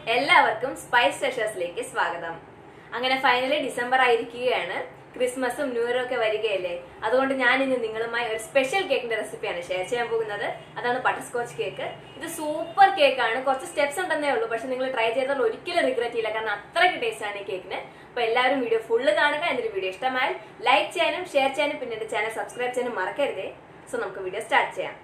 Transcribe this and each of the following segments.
എല്ലാവർക്കും സ്പൈസ് ട്രഷേഴ്സിലേക്ക് സ്വാഗതം അങ്ങനെ ഫൈനലി ഡിസംബർ ആയിരിക്കുകയാണ് ക്രിസ്മസും ന്യൂ ഇയറും ഒക്കെ വരികയല്ലേ അതുകൊണ്ട് ഞാൻ ഇന്ന് നിങ്ങളുമായി ഒരു സ്പെഷ്യൽ കേക്കിന്റെ റെസിപ്പിയാണ് ഷെയർ ചെയ്യാൻ പോകുന്നത് അതാണ് ബട്ടർസ്കോച്ച് കേക്ക് ഇത് സൂപ്പർ കേക്കാണ് കുറച്ച് സ്റ്റെപ്സ് ഉണ്ടെന്നേ ഉള്ളൂ പക്ഷെ നിങ്ങൾ ട്രൈ ചെയ്താൽ ഒരിക്കലും റിഗ്രറ്റ് ചെയ്യില്ല കാരണം അത്രയ്ക്ക് ടേസ്റ്റ് ആണ് ഈ കേക്കിന് അപ്പൊ എല്ലാവരും വീഡിയോ ഫുള്ള് കാണുക എന്നിട്ട് വീഡിയോ ഇഷ്ടമായാൽ ലൈക്ക് ചെയ്യാനും ഷെയർ ചെയ്യാനും പിന്നെ എന്റെ ചാനൽ സബ്സ്ക്രൈബ് ചെയ്യാനും മറക്കരുതേ സോ നമുക്ക് വീഡിയോ സ്റ്റാർട്ട് ചെയ്യാം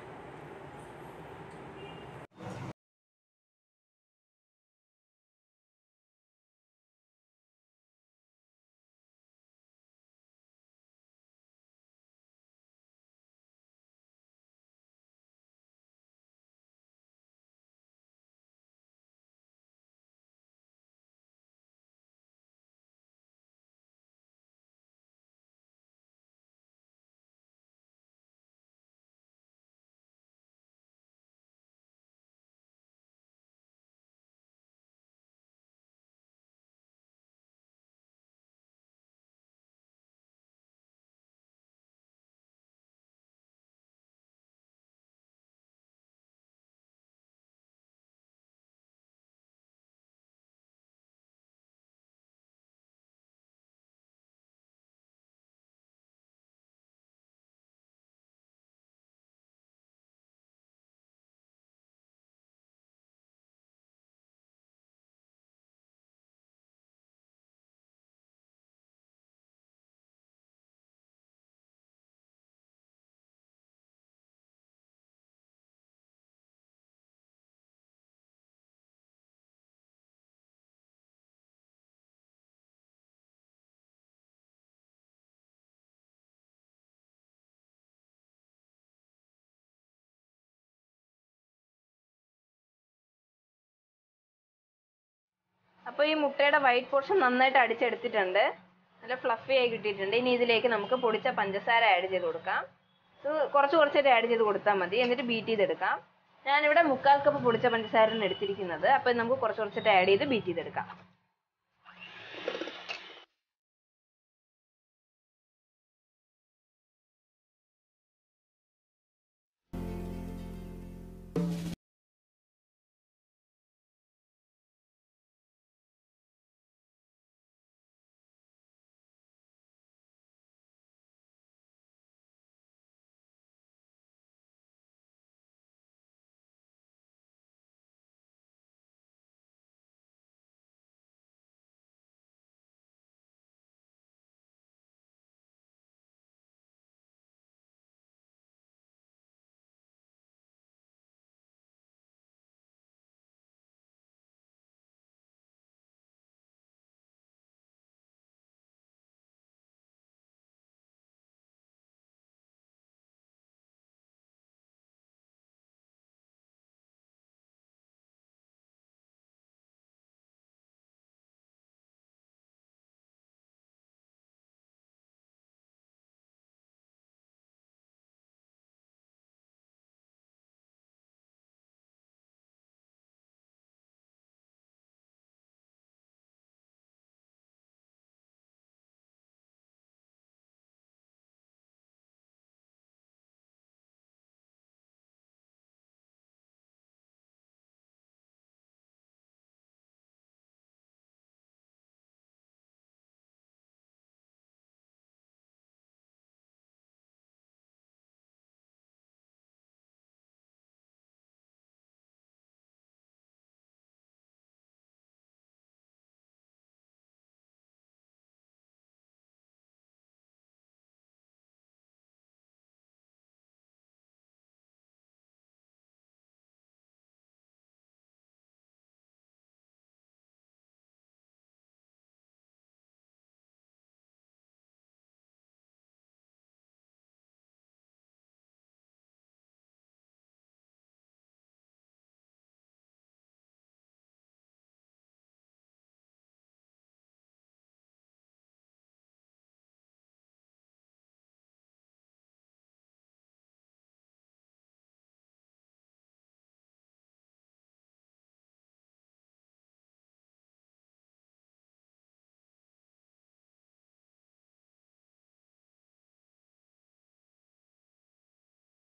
അപ്പോൾ ഈ മുട്ടയുടെ വൈറ്റ് പോർഷൻ നന്നായിട്ട് അടിച്ചെടുത്തിട്ടുണ്ട് നല്ല ഫ്ലഫി ആയി കിട്ടിയിട്ടുണ്ട് ഇനി ഇതിലേക്ക് നമുക്ക് പൊടിച്ച പഞ്ചസാര ആഡ് ചെയ്ത് കൊടുക്കാം ഇത് കുറച്ച് കുറച്ചായിട്ട് ആഡ് ചെയ്ത് കൊടുത്താൽ മതി എന്നിട്ട് ബീറ്റ് ചെയ്തെടുക്കാം ഞാനിവിടെ മുക്കാൽ കപ്പ് പൊടിച്ച പഞ്ചസാരയാണ് എടുത്തിരിക്കുന്നത് അപ്പോൾ നമുക്ക് കുറച്ച് കുറച്ചിട്ട് ആഡ് ചെയ്ത് ബീറ്റ് ചെയ്തെടുക്കാം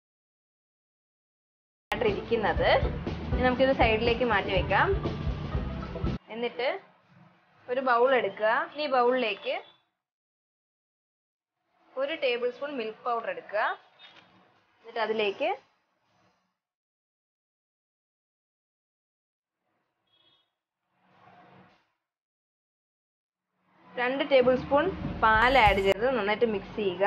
ഇരിക്കുന്നത് ഇനി നമുക്കിത് സൈഡിലേക്ക് മാറ്റി വെക്കാം എന്നിട്ട് ഒരു ബൗൾ എടുക്കുക ഈ ബൗളിലേക്ക് ഒരു ടേബിൾ സ്പൂൺ മിൽക്ക് പൗഡർ എടുക്കുക എന്നിട്ട് അതിലേക്ക് രണ്ട് ടേബിൾ സ്പൂൺ പാൽ ആഡ് ചെയ്ത് നന്നായിട്ട് മിക്സ് ചെയ്യുക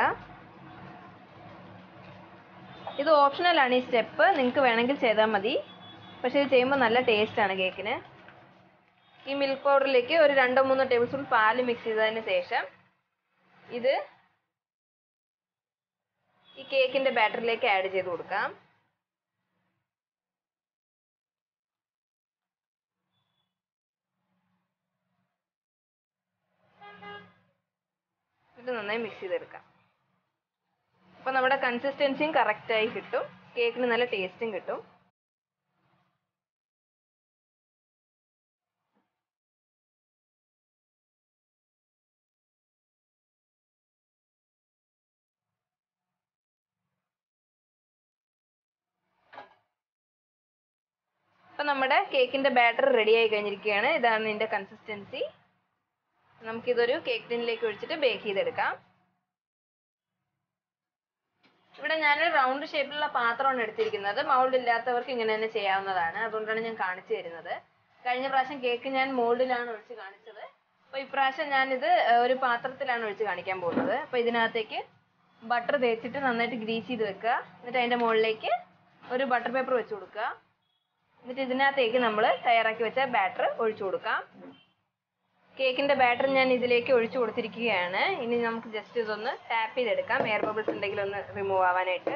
ഇത് ഓപ്ഷണൽ ആണ് ഈ സ്റ്റെപ്പ് നിങ്ങൾക്ക് വേണമെങ്കിൽ ചെയ്താൽ മതി പക്ഷേ ഇത് ചെയ്യുമ്പോൾ നല്ല ടേസ്റ്റ് ആണ് കേക്കിന് ഈ മിൽക്ക് പൗഡറിലേക്ക് ഒരു രണ്ടോ മൂന്നോ ടേബിൾ സ്പൂൺ പാല് മിക്സ് ചെയ്തതിന് ശേഷം ഇത് ഈ കേക്കിന്റെ ബാറ്ററിലേക്ക് ആഡ് ചെയ്ത് കൊടുക്കാം ഇത് നന്നായി മിക്സ് ചെയ്തെടുക്കാം അപ്പോൾ നമ്മുടെ കൺസിസ്റ്റൻസിയും കറക്റ്റായി കിട്ടും കേക്കിന് നല്ല ടേസ്റ്റും കിട്ടും അപ്പം നമ്മുടെ കേക്കിന്റെ ബാറ്റർ റെഡി ആയി കഴിഞ്ഞിരിക്കുകയാണ് ഇതാണ് ഇതിന്റെ കൺസിസ്റ്റൻസി നമുക്കിതൊരു കേക്ക് ടിന്നിലേക്ക് ഒഴിച്ചിട്ട് ബേക്ക് ചെയ്തെടുക്കാം ഇവിടെ ഞാൻ റൗണ്ട് ഷേപ്പിലുള്ള പാത്രമാണ് എടുത്തിരിക്കുന്നത് മൗൾഡ് ഇല്ലാത്തവർക്ക് ഇങ്ങനെ തന്നെ ചെയ്യാവുന്നതാണ് അതുകൊണ്ടാണ് ഞാൻ കാണിച്ചു തരുന്നത് കഴിഞ്ഞ പ്രാവശ്യം കേക്ക് ഞാൻ മോൾഡിലാണ് ഒഴിച്ച് കാണിച്ചത് അപ്പോൾ ഇപ്രാവശ്യം ഞാനിത് ഒരു പാത്രത്തിലാണ് ഒഴിച്ച് കാണിക്കാൻ പോകുന്നത് അപ്പോൾ ഇതിനകത്തേക്ക് ബട്ടർ തേച്ചിട്ട് നന്നായിട്ട് ഗ്രീസ് ചെയ്ത് വെക്കുക എന്നിട്ട് അതിൻ്റെ മുകളിലേക്ക് ഒരു ബട്ടർ പേപ്പർ വെച്ച് കൊടുക്കുക എന്നിട്ട് ഇതിനകത്തേക്ക് നമ്മൾ തയ്യാറാക്കി വെച്ച ബാറ്റർ ഒഴിച്ചു കൊടുക്കാം കേക്കിന്റെ ബാറ്റർ ഞാൻ ഇതിലേക്ക് ഒഴിച്ചു കൊടുത്തിരിക്കുകയാണ് ഇനി നമുക്ക് ജസ്റ്റ് ഇതൊന്ന് ടാപ്പ് ചെയ്തെടുക്കാം എയർ ബബിൾസ് ഉണ്ടെങ്കിൽ ഒന്ന് റിമൂവ് ആവാനായിട്ട്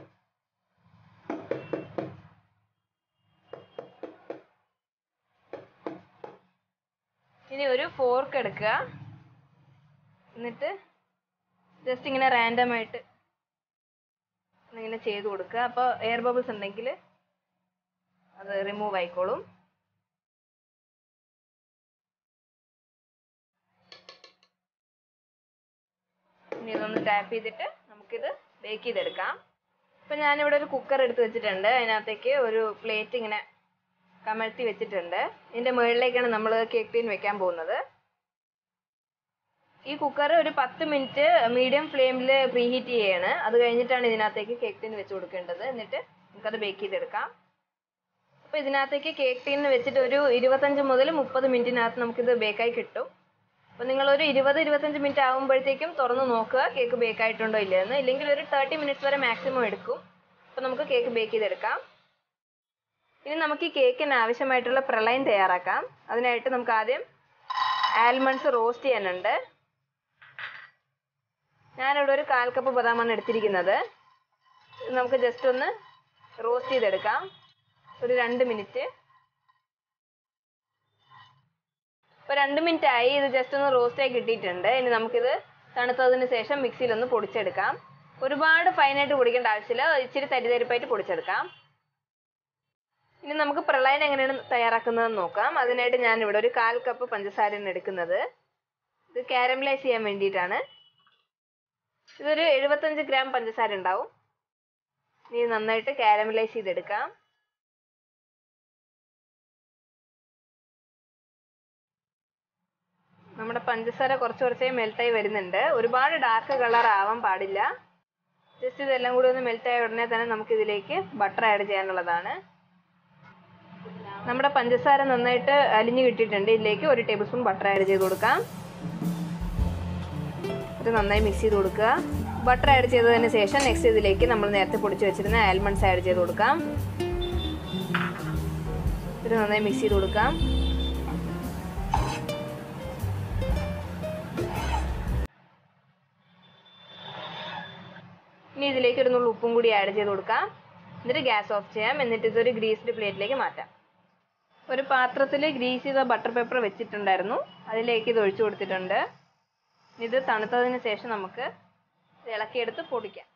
ഇനി ഒരു ഫോർക്ക് എടുക്കുക എന്നിട്ട് ജസ്റ്റ് ഇങ്ങനെ റാൻഡം ആയിട്ട് ഇങ്ങനെ ചെയ്ത് കൊടുക്കുക അപ്പോൾ എയർ ബബിൾസ് ഉണ്ടെങ്കിൽ അത് റിമൂവ് ആയിക്കോളും ഇനി ഇതൊന്ന് ടാപ്പ് ചെയ്തിട്ട് നമുക്കിത് ബേക്ക് ചെയ്തെടുക്കാം ഇപ്പം ഞാനിവിടെ ഒരു കുക്കർ എടുത്ത് വെച്ചിട്ടുണ്ട് അതിനകത്തേക്ക് ഒരു പ്ലേറ്റ് ഇങ്ങനെ കമഴ്ത്തി വെച്ചിട്ടുണ്ട് ഇതിൻ്റെ മുകളിലേക്കാണ് നമ്മൾ കേക്ക് ടീൻ വെക്കാൻ പോകുന്നത് ഈ കുക്കർ ഒരു പത്ത് മിനിറ്റ് മീഡിയം ഫ്ലെയിമിൽ പ്രീഹീറ്റ് ചെയ്യാണ് അത് കഴിഞ്ഞിട്ടാണ് ഇതിനകത്തേക്ക് കേക്ക് ടീൻ വെച്ച് കൊടുക്കേണ്ടത് എന്നിട്ട് നമുക്കത് ബേക്ക് ചെയ്തെടുക്കാം അപ്പോൾ ഇതിനകത്തേക്ക് കേക്ക് ടീൻ വെച്ചിട്ട് ഒരു ഇരുപത്തഞ്ച് മുതൽ മുപ്പത് മിനിറ്റിനകത്ത് നമുക്കിത് ബേക്കായി കിട്ടും അപ്പോൾ നിങ്ങളൊരു ഇരുപത് ഇരുപത്തഞ്ച് മിനിറ്റ് ആകുമ്പോഴത്തേക്കും തുറന്ന് നോക്കുക കേക്ക് ബേക്ക് ആയിട്ടുണ്ടോ ഇല്ലയെന്ന് ഇല്ലെങ്കിൽ ഒരു തേർട്ടി മിനിറ്റ്സ് വരെ മാക്സിമം എടുക്കും അപ്പോൾ നമുക്ക് കേക്ക് ബേക്ക് ചെയ്തെടുക്കാം ഇനി നമുക്ക് ഈ കേക്കിന് ആവശ്യമായിട്ടുള്ള പ്രളയം തയ്യാറാക്കാം അതിനായിട്ട് നമുക്ക് ആദ്യം ആൽമണ്ട്സ് റോസ്റ്റ് ചെയ്യാനുണ്ട് ഞാനിവിടെ ഒരു കാൽ കപ്പ് ബദാമാണ് എടുത്തിരിക്കുന്നത് ഇത് നമുക്ക് ജസ്റ്റ് ഒന്ന് റോസ്റ്റ് ചെയ്തെടുക്കാം ഒരു രണ്ട് മിനിറ്റ് ഇപ്പോൾ രണ്ട് മിനിറ്റ് ആയി ഇത് ജസ്റ്റ് ഒന്ന് റോസ്റ്റ് ആയി കിട്ടിയിട്ടുണ്ട് ഇനി നമുക്കിത് തണുത്തതിന് ശേഷം മിക്സിയിൽ ഒന്ന് പൊടിച്ചെടുക്കാം ഒരുപാട് ഫൈനായിട്ട് പൊടിക്കേണ്ട ആവശ്യമില്ല ഇച്ചിരി തരിതരിപ്പായിട്ട് പൊടിച്ചെടുക്കാം ഇനി നമുക്ക് പ്രളയം എങ്ങനെയാണ് തയ്യാറാക്കുന്നതെന്ന് നോക്കാം അതിനായിട്ട് ഞാൻ ഇവിടെ ഒരു കാൽ കപ്പ് പഞ്ചസാരയാണ് എടുക്കുന്നത് ഇത് കാരമലൈസ് ചെയ്യാൻ വേണ്ടിയിട്ടാണ് ഇതൊരു എഴുപത്തഞ്ച് ഗ്രാം പഞ്ചസാര ഉണ്ടാവും ഇനി നന്നായിട്ട് കാരമലൈസ് ചെയ്തെടുക്കാം നമ്മുടെ പഞ്ചസാര കുറച്ച് കുറച്ചേ മെൽറ്റായി വരുന്നുണ്ട് ഒരുപാട് ഡാർക്ക് കളർ ആവാൻ പാടില്ല ജസ്റ്റ് ഇതെല്ലാം കൂടി ഒന്ന് മെൽറ്റായ ഉടനെ തന്നെ നമുക്ക് ഇതിലേക്ക് ബട്ടർ ആഡ് ചെയ്യാനുള്ളതാണ് നമ്മുടെ പഞ്ചസാര നന്നായിട്ട് അലിഞ്ഞു കിട്ടിയിട്ടുണ്ട് ഇതിലേക്ക് ഒരു ടേബിൾ സ്പൂൺ ബട്ടർ ആഡ് ചെയ്ത് കൊടുക്കാം ഇത് നന്നായി മിക്സ് ചെയ്ത് കൊടുക്കുക ബട്ടർ ആഡ് ചെയ്തതിന് ശേഷം നെക്സ്റ്റ് ഇതിലേക്ക് നമ്മൾ നേരത്തെ പൊടിച്ച് വെച്ചിരുന്ന ആൽമണ്ട്സ് ആഡ് ചെയ്ത് കൊടുക്കാം ഇത് നന്നായി മിക്സ് ചെയ്ത് കൊടുക്കാം ഇനി ഇതിലേക്ക് ഒരു നുള്ളു ഉപ്പും കൂടി ആഡ് ചെയ്ത് കൊടുക്കാം എന്നിട്ട് ഗ്യാസ് ഓഫ് ചെയ്യാം എന്നിട്ട് ഇതൊരു ഗ്രീസ്ഡ് പ്ലേറ്റിലേക്ക് മാറ്റാം ഒരു പാത്രത്തിൽ ഗ്രീസ് ചെയ്ത ബട്ടർ പേപ്പർ വെച്ചിട്ടുണ്ടായിരുന്നു അതിലേക്ക് ഇത് ഒഴിച്ചു കൊടുത്തിട്ടുണ്ട് ഇത് തണുത്തതിന് ശേഷം നമുക്ക് ഇത് ഇളക്കിയെടുത്ത് പൊടിക്കാം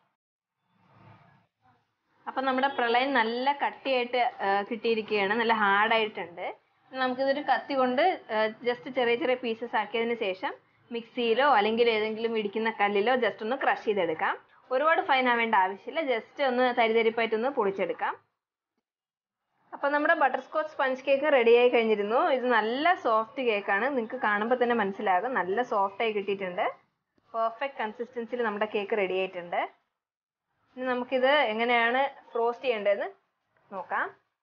അപ്പം നമ്മുടെ പ്രളയം നല്ല കട്ടിയായിട്ട് കിട്ടിയിരിക്കുകയാണ് നല്ല ഹാർഡായിട്ടുണ്ട് നമുക്കിതൊരു കത്തി കൊണ്ട് ജസ്റ്റ് ചെറിയ ചെറിയ പീസസ് ആക്കിയതിന് ശേഷം മിക്സിയിലോ അല്ലെങ്കിൽ ഏതെങ്കിലും ഇടിക്കുന്ന കല്ലിലോ ജസ്റ്റ് ഒന്ന് ക്രഷ് ചെയ്തെടുക്കാം ഒരുപാട് ഫൈൻ ആവേണ്ട ആവശ്യമില്ല ജസ്റ്റ് ഒന്ന് തരിതരിപ്പായിട്ടൊന്ന് പൊടിച്ചെടുക്കാം അപ്പോൾ നമ്മുടെ butterscotch sponge cake ready ആയി കഴിഞ്ഞിരുന്നു ഇത് നല്ല സോഫ്റ്റ് കേക്കാണ് നിങ്ങൾക്ക് കാണുമ്പോൾ തന്നെ മനസ്സിലാകും നല്ല സോഫ്റ്റ് ആയി കിട്ടിയിട്ടുണ്ട് പെർഫെക്റ്റ് കൺസിസ്റ്റൻസിയിൽ നമ്മുടെ കേക്ക് റെഡി ആയിട്ടുണ്ട് ഇനി നമുക്കിത് എങ്ങനെയാണ് ഫ്രോസ്റ്റ് ചെയ്യേണ്ടതെന്ന് നോക്കാം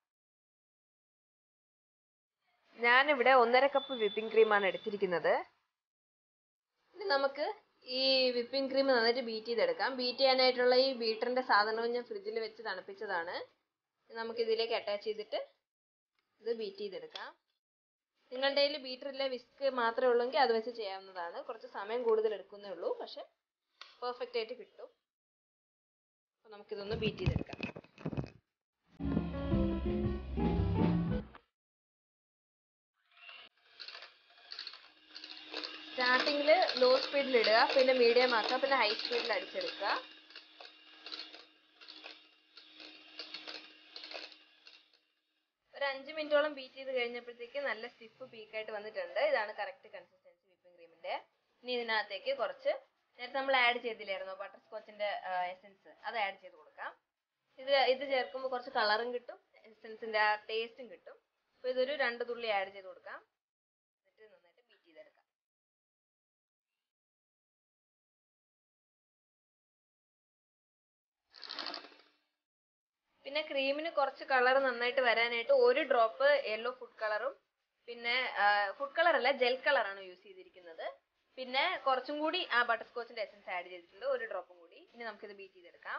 ഞാനിവിടെ ഒന്നര കപ്പ് വിപ്പിംഗ് ക്രീമാണ് എടുത്തിരിക്കുന്നത് ഇനി നമുക്ക് ഈ വിപ്പിംഗ് ക്രീം നന്നായിട്ട് ബീറ്റ് ചെയ്തെടുക്കാം ബീറ്റ് ചെയ്യാനായിട്ടുള്ള ഈ ബീറ്ററിന്റെ സാധനവും ഞാൻ ഫ്രിഡ്ജിൽ വെച്ച് തണുപ്പിച്ചതാണ് നമുക്ക് ഇതിലേക്ക് അറ്റാച്ച് ചെയ്തിട്ട് ഇത് ബീറ്റ് ചെയ്തെടുക്കാം നിങ്ങളുടെ കയ്യിൽ ബീറ്റർ ഇല്ല വിസ്ക് മാത്രമേ ഉള്ളെങ്കിൽ അത് വെച്ച് ചെയ്യാവുന്നതാണ് കുറച്ച് സമയം കൂടുതൽ എടുക്കുന്നേ ഉള്ളൂ പക്ഷെ പെർഫെക്റ്റ് ആയിട്ട് കിട്ടും അപ്പോൾ നമുക്കിതൊന്ന് ബീറ്റ് ചെയ്തെടുക്കാം സ്റ്റാർട്ടിങ്ങിൽ ലോ സ്പീഡിൽ ഇടുക പിന്നെ മീഡിയം ആക്കുക പിന്നെ ഹൈ സ്പീഡിൽ അടിച്ചെടുക്കുക ഒരു അഞ്ച് മിനിറ്റോളം ബീറ്റ് ചെയ്ത് കഴിഞ്ഞപ്പോഴത്തേക്ക് നല്ല സ്റ്റിഫ് പീക്കായിട്ട് വന്നിട്ടുണ്ട് ഇതാണ് കറക്റ്റ് കൺസിസ്റ്റൻസി വിപ്പിംഗ് ക്രീമിന്റെ ഇനി ഇതിനകത്തേക്ക് കുറച്ച് നേരത്തെ നമ്മൾ ആഡ് ചെയ്തില്ലായിരുന്നോ ബട്ടർ സ്കോച്ചിന്റെ എസെൻസ് അത് ആഡ് ചെയ്ത് കൊടുക്കാം ഇത് ഇത് ചേർക്കുമ്പോൾ കുറച്ച് കളറും കിട്ടും എസെൻസിന്റെ ആ ടേസ്റ്റും കിട്ടും അപ്പോൾ ഇതൊരു രണ്ട് തുള്ളി ആഡ് ചെയ്ത് കൊടുക്കാം എന്നിട്ട് നന്നായിട്ട് ബീറ്റ് ചെയ്തെടുക്കാം പിന്നെ ക്രീമിന് കുറച്ച് കളർ നന്നായിട്ട് വരാനായിട്ട് ഒരു ഡ്രോപ്പ് യെല്ലോ ഫുഡ് കളറും പിന്നെ ഫുഡ് കളർ അല്ല ജെൽ കളറാണ് യൂസ് ചെയ്തിരിക്കുന്നത് പിന്നെ കുറച്ചും കൂടി ആ ബട്ടർ സ്കോച്ചിന്റെ എസൻസ് ആഡ് ചെയ്തിട്ടുണ്ട് ഒരു ഡ്രോപ്പും കൂടി ഇനി നമുക്കിത് ബീറ്റ് ചെയ്തെടുക്കാം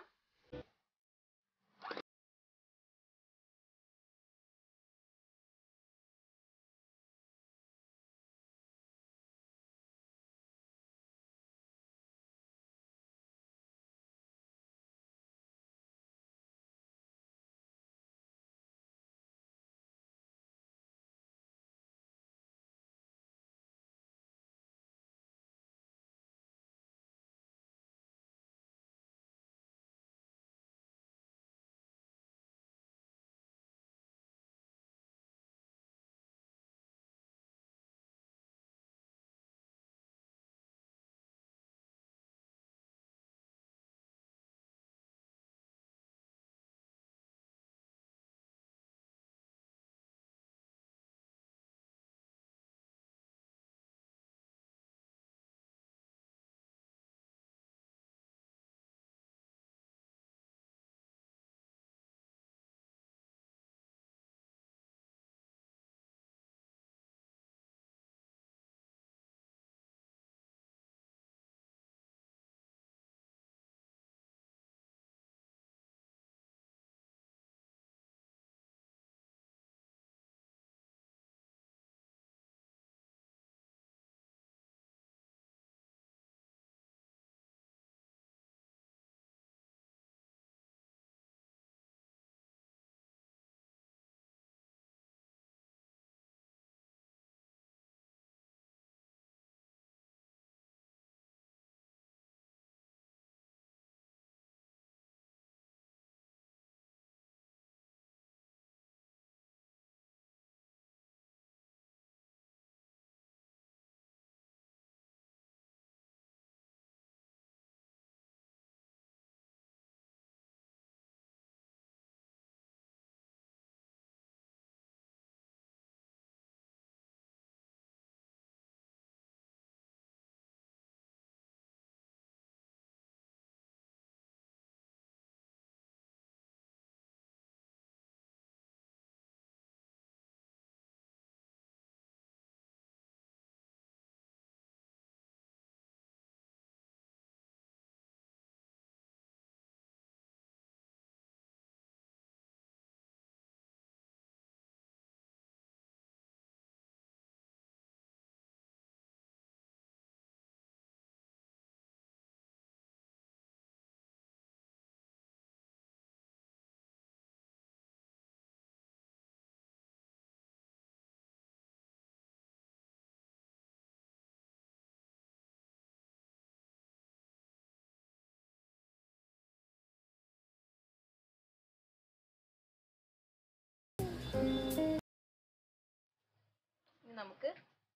ഇനി നമുക്ക്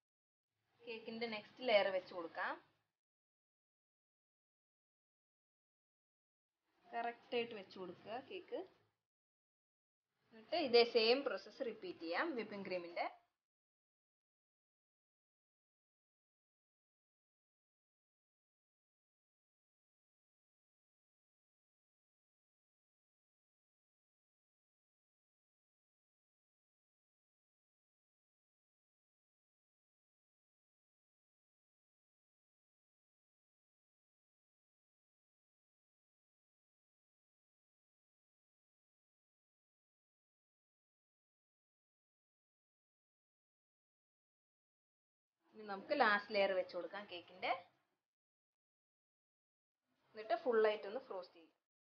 കേക്കിന്റെ നെക്സ്റ്റ് ലെയർ വെച്ച് കൊടുക്കാം കറക്റ്റ് ആയിട്ട് വെച്ച് കൊടുക്കുക കേക്ക് എന്നിട്ട് ഇതേ സെയിം പ്രോസസ്സ് റിപ്പീറ്റ് ചെയ്യാം വിപ്പിംഗ് ക്രീമിന്റെ ഇനി നമുക്ക് ലാസ്റ്റ് ലെയർ വെച്ച് കൊടുക്കാം കേക്കിന്റെ എന്നിട്ട് full ആയിട്ട് ഒന്ന് ഫ്രോസ്റ്റ് ചെയ്യും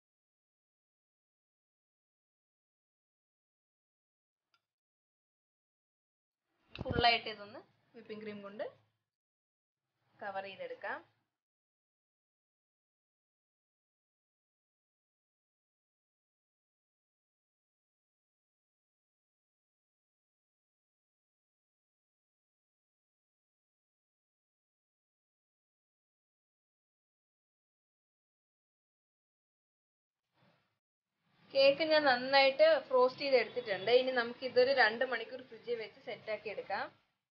full ആയിട്ട് ഇതൊന്ന് വിപ്പിംഗ് ക്രീം കൊണ്ട് കവർ ചെയ്തെടുക്കാം കേക്ക് ഞാൻ നന്നായിട്ട് ഫ്രോസ്റ്റ് ചെയ്ത് എടുത്തിട്ടുണ്ട് ഇനി നമുക്ക് ഇതൊരു രണ്ട് മണിക്കൂർ ഫ്രിഡ്ജിൽ വെച്ച് സെറ്റ് ആക്കി എടുക്കാം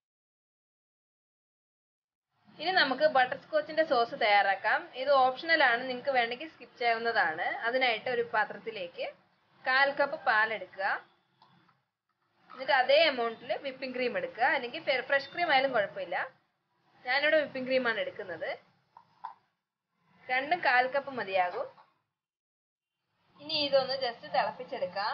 ഇനി നമുക്ക് ബട്ടർ സ്കോച്ചിന്റെ സോസ് തയ്യാറാക്കാം ഇത് ഓപ്ഷണൽ ആണ് നിങ്ങൾക്ക് വേണമെങ്കിൽ സ്കിപ്പ് ചെയ്യാവുന്നതാണ് അതിനായിട്ട് ഒരു പാത്രത്തിലേക്ക് കാൽ കപ്പ് പാൽ എടുക്കുക എന്നിട്ട് അതേ എമൗണ്ടിൽ വിപ്പിംഗ് ക്രീം എടുക്കുക അല്ലെങ്കിൽ ഫ്രഷ് ക്രീം ആയാലും കുഴപ്പമില്ല ഞാനിവിടെ വിപ്പിംഗ് ക്രീമാണ് എടുക്കുന്നത് രണ്ടും കാൽ കപ്പ് മതിയാകും ഇനി ഇതൊന്ന് ജസ്റ്റ് തിളപ്പിച്ചെടുക്കാം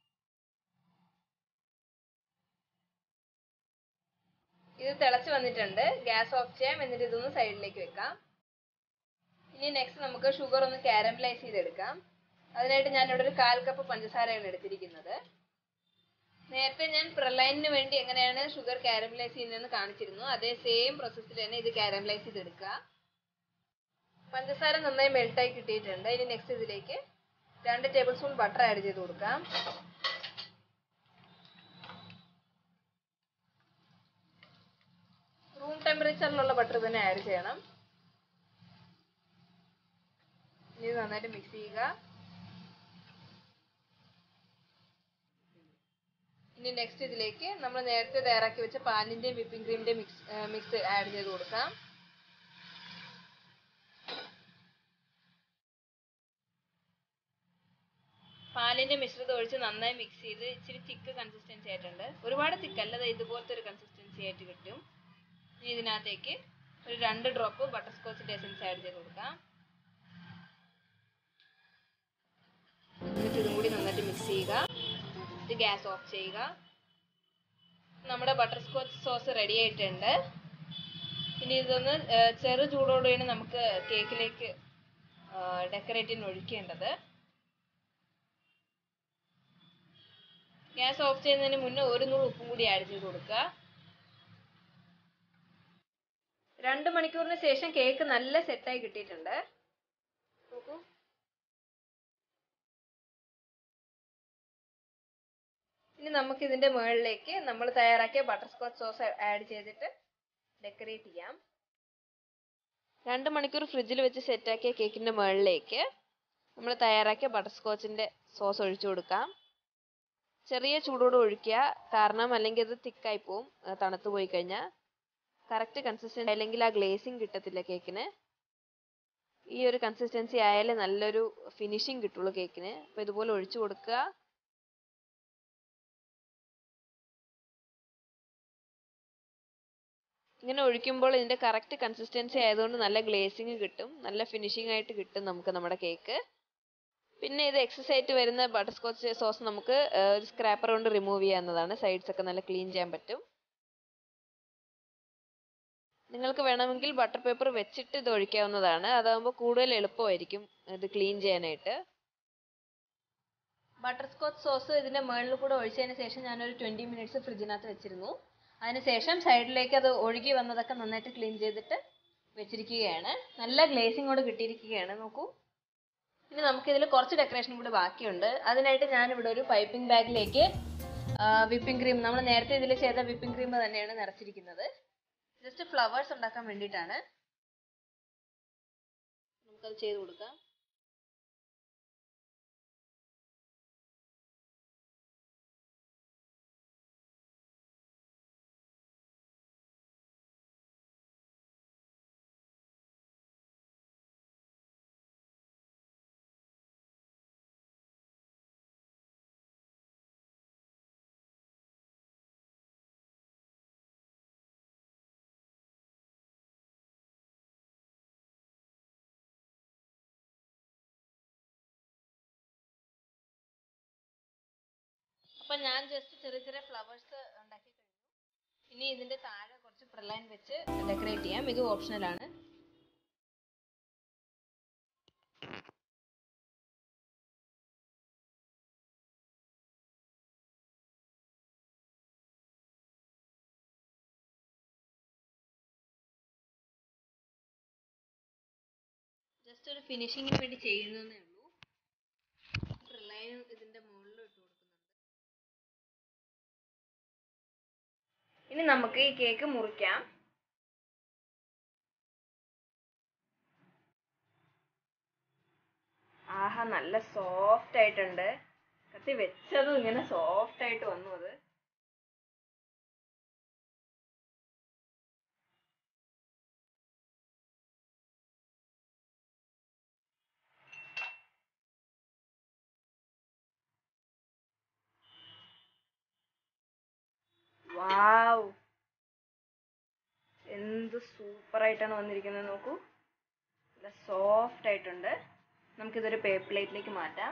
ഇത് തിളച്ച് വന്നിട്ടുണ്ട് ഗ്യാസ് ഓഫ് ചെയ്യാം എന്നിട്ട് ഇതൊന്ന് സൈഡിലേക്ക് വെക്കാം ഇനി നെക്സ്റ്റ് നമുക്ക് ഷുഗർ ഒന്ന് കാരമലൈസ് ചെയ്തെടുക്കാം അതിനായിട്ട് ഞാൻ ഇവിടെ ഒരു കാൽ കപ്പ് പഞ്ചസാരയാണ് എടുത്തിരിക്കുന്നത് നേരത്തെ ഞാൻ പ്രളയന് വേണ്ടി എങ്ങനെയാണ് ഷുഗർ കാരമലൈസ് ചെയ്യുന്നതെന്ന് കാണിച്ചിരുന്നു അതേ സെയിം പ്രോസസ്സിൽ തന്നെ ഇത് കാരമലൈസ് ചെയ്തെടുക്കുക പഞ്ചസാര നന്നായി മെൽട്ടായി കിട്ടിയിട്ടുണ്ട് ഇനി നെക്സ്റ്റ് ഇതിലേക്ക് രണ്ട് ടേബിൾ സ്പൂൺ ബട്ടർ ആഡ് ചെയ്ത് കൊടുക്കാം റൂം ടെമ്പറേച്ചറിലുള്ള ബട്ടർ തന്നെ ആഡ് ചെയ്യണം ഇനി ഇത് നന്നായിട്ട് മിക്സ് ചെയ്യുക ഇനി നെക്സ്റ്റ് ഇതിലേക്ക് നമ്മൾ നേരത്തെ തയ്യാറാക്കി വെച്ച പാലിന്റെയും വിപ്പിംഗ് ക്രീമിന്റെയും മിക്സ് മിക്സ് ആഡ് ചെയ്ത് കൊടുക്കാം പാലിന്റെ മിശ്രിതം ഒഴിച്ച് നന്നായി മിക്സ് ചെയ്ത് ഇച്ചിരി തിക്ക് കൺസിസ്റ്റൻസി ആയിട്ടുണ്ട് ഒരുപാട് തിക്കല്ല ദേ ഇതുപോലത്തെ ഒരു കൺസിസ്റ്റൻസി ആയിട്ട് കിട്ടും ഇനി ഇതിനകത്തേക്ക് ഒരു രണ്ട് ഡ്രോപ്പ് ബട്ടർ സ്കോച്ചിന്റെ എസൻസ് ആഡ് ചെയ്ത് കൊടുക്കാം എന്നിട്ട് ഇതും കൂടി നന്നായിട്ട് മിക്സ് ചെയ്യുക ഇത് ഗ്യാസ് ഓഫ് ചെയ്യുക നമ്മുടെ ബട്ടർ സ്കോച്ച് സോസ് റെഡി ആയിട്ടുണ്ട് ഇനി ഇതൊന്ന് ഏർ ചെറു ചൂടോടുകൂടി നമുക്ക് കേക്കിലേക്ക് ഡെക്കറേറ്റിന് ഒഴിക്കേണ്ടത് ഗ്യാസ് ഓഫ് ചെയ്യുന്നതിന് മുന്നേ ഒരു നൂറ് ഉപ്പും കൂടി ആഡ് ചെയ്ത് കൊടുക്കുക രണ്ട് മണിക്കൂറിന് ശേഷം കേക്ക് നല്ല സെറ്റായി കിട്ടിയിട്ടുണ്ട് നോക്കൂ ഇനി നമുക്ക് ഇതിന്റെ മുകളിലേക്ക് നമ്മൾ തയ്യാറാക്കിയ ബട്ടർ സ്കോച്ച് സോസ് ആഡ് ചെയ്തിട്ട് ഡെക്കറേറ്റ് ചെയ്യാം രണ്ട് മണിക്കൂർ ഫ്രിഡ്ജിൽ വെച്ച് സെറ്റാക്കിയ കേക്കിന്റെ മുകളിലേക്ക് നമ്മൾ തയ്യാറാക്കിയ ബട്ടർ സ്കോച്ചിന്റെ സോസ് ഒഴിച്ചു കൊടുക്കാം ചെറിയ ചൂടോടെ ഒഴിക്കുക കാരണം അല്ലെങ്കിൽ അത് തിക്കായി പോവും തണുത്ത് പോയി കഴിഞ്ഞാൽ കറക്റ്റ് കൺസിസ്റ്റൻസി അല്ലെങ്കിൽ ആ ഗ്ലേസിങ് കിട്ടത്തില്ല കേക്കിന് ഈ ഒരു കൺസിസ്റ്റൻസി ആയാലേ നല്ലൊരു ഫിനിഷിങ് കിട്ടുള്ളൂ കേക്കിന് അപ്പോൾ ഇതുപോലെ ഒഴിച്ചു കൊടുക്കുക ഇങ്ങനെ ഒഴിക്കുമ്പോൾ ഇതിന്റെ കറക്റ്റ് കൺസിസ്റ്റൻസി ആയതുകൊണ്ട് നല്ല ഗ്ലേസിങ് കിട്ടും നല്ല ഫിനിഷിംഗ് ആയിട്ട് കിട്ടും നമുക്ക് നമ്മുടെ കേക്ക് പിന്നെ ഇത് എക്സസ് ആയിട്ട് വരുന്ന ബട്ടർ സ്കോച്ച് സോസ് നമുക്ക് ഒരു സ്ക്രാപ്പർ കൊണ്ട് റിമൂവ് ചെയ്യാവുന്നതാണ് സൈഡ്സ് ഒക്കെ നല്ല ക്ലീൻ ചെയ്യാൻ പറ്റും നിങ്ങൾക്ക് വേണമെങ്കിൽ ബട്ടർ പേപ്പർ വെച്ചിട്ട് ഇത് ഒഴിക്കാവുന്നതാണ് അതാകുമ്പോൾ കൂടുതൽ എളുപ്പമായിരിക്കും ഇത് ക്ലീൻ ചെയ്യാനായിട്ട് ബട്ടർ സ്കോച്ച് സോസ് ഇതിന്റെ മുകളിൽ കൂടെ ഒഴിച്ചതിന് ശേഷം ഞാനൊരു ട്വന്റി മിനിറ്റ്സ് ഫ്രിഡ്ജിനകത്ത് വെച്ചിരുന്നു അതിനുശേഷം സൈഡിലേക്ക് അത് ഒഴുകി വന്നതൊക്കെ നന്നായിട്ട് ക്ലീൻ ചെയ്തിട്ട് വെച്ചിരിക്കുകയാണ് നല്ല ഗ്ലേസിങ്ങോട് കിട്ടിയിരിക്കുകയാണ് നോക്കൂ ഇനി നമുക്കിതിൽ കുറച്ച് ഡെക്കറേഷൻ കൂടി ബാക്കിയുണ്ട് അതിനായിട്ട് ഞാനിവിടെ ഒരു പൈപ്പിംഗ് ബാഗിലേക്ക് വിപ്പിംഗ് ക്രീം നമ്മൾ നേരത്തെ ഇതിൽ ചെയ്ത വിപ്പിംഗ് ക്രീം തന്നെയാണ് നിറച്ചിരിക്കുന്നത് ജസ്റ്റ് ഫ്ലവേഴ്സ് ഉണ്ടാക്കാൻ വേണ്ടിയിട്ടാണ് നമുക്കത് ചെയ്ത് കൊടുക്കാം അപ്പം ഞാൻ ജസ്റ്റ് ചെറിയ ചെറിയ ഫ്ലവേഴ്സ് ഉണ്ടാക്കി കഴിഞ്ഞു ഇനി ഇതിൻ്റെ താഴെ കുറച്ച് പ്രലൈൻ വെച്ച് ഡെക്കറേറ്റ് ചെയ്യാം ഇത് ഓപ്ഷണലാണ് ജസ്റ്റ് ഒരു ഫിനിഷിങ്ങിന് വേണ്ടി ചെയ്യുന്നതേ ഉള്ളൂ റിലൈൻ ഇതിന്റെ മുകളിൽ ഇട്ട് കൊടുക്കുന്നുണ്ട് ഇനി നമുക്ക് ഈ കേക്ക് മുറിക്കാം ആഹാ നല്ല സോഫ്റ്റ് ആയിട്ടുണ്ട് കത്തി വെച്ചതും ഇങ്ങനെ സോഫ്റ്റ് ആയിട്ട് വന്നു അത് വാവ് എന്ത് സൂപ്പർ ആയിട്ടാണ് വന്നിരിക്കുന്നത് നോക്കൂ നല്ല സോഫ്റ്റ് ആയിട്ടുണ്ട് നമുക്കിതൊരു പേപ്പർ പ്ലേറ്റിലേക്ക് മാറ്റാം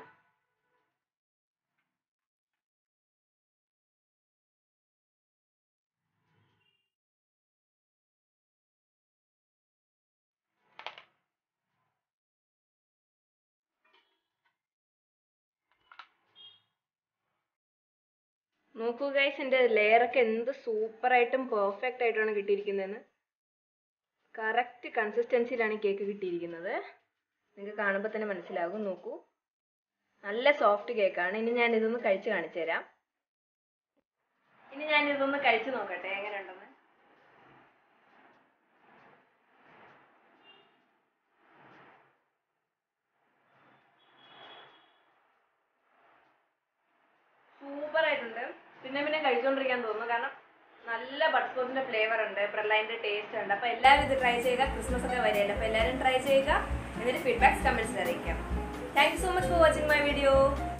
നോക്കൂ ഗൈസ് എൻ്റെ ലെയറൊക്കെ എന്ത് സൂപ്പറായിട്ടും പെർഫെക്റ്റ് ആയിട്ടാണ് കിട്ടിയിരിക്കുന്നതെന്ന് കറക്റ്റ് കൺസിസ്റ്റൻസിയിലാണ് ഈ കേക്ക് കിട്ടിയിരിക്കുന്നത് നിങ്ങൾക്ക് കാണുമ്പോൾ തന്നെ മനസ്സിലാകും നോക്കൂ നല്ല സോഫ്റ്റ് കേക്കാണ് ഇനി ഞാൻ ഇതൊന്ന് കഴിച്ച് കാണിച്ചു തരാം ഇനി ഞാൻ ഇതൊന്ന് കഴിച്ചു നോക്കട്ടെ എങ്ങനെയുണ്ടെന്ന് സൂപ്പർ ആയിട്ടുണ്ട് പിന്നെ പിന്നെ കഴിച്ചുകൊണ്ടിരിക്കാൻ തോന്നുന്നു കാരണം നല്ല ബട്ടർസ്കോച്ചിന്റെ ഫ്ലേവർ ഉണ്ട് പ്രലൈൻ്റെ ടേസ്റ്റ് ഉണ്ട് അപ്പോൾ എല്ലാവരും ഇത് ട്രൈ ചെയ്യുക ക്രിസ്മസ് ഒക്കെ വരെയല്ലേ അപ്പോൾ എല്ലാവരും ട്രൈ ചെയ്യുക എന്നിട്ട് ഫീഡ്ബാക്സ് കമൻസിൽ അറിയിക്കാം thank you so much for watching my video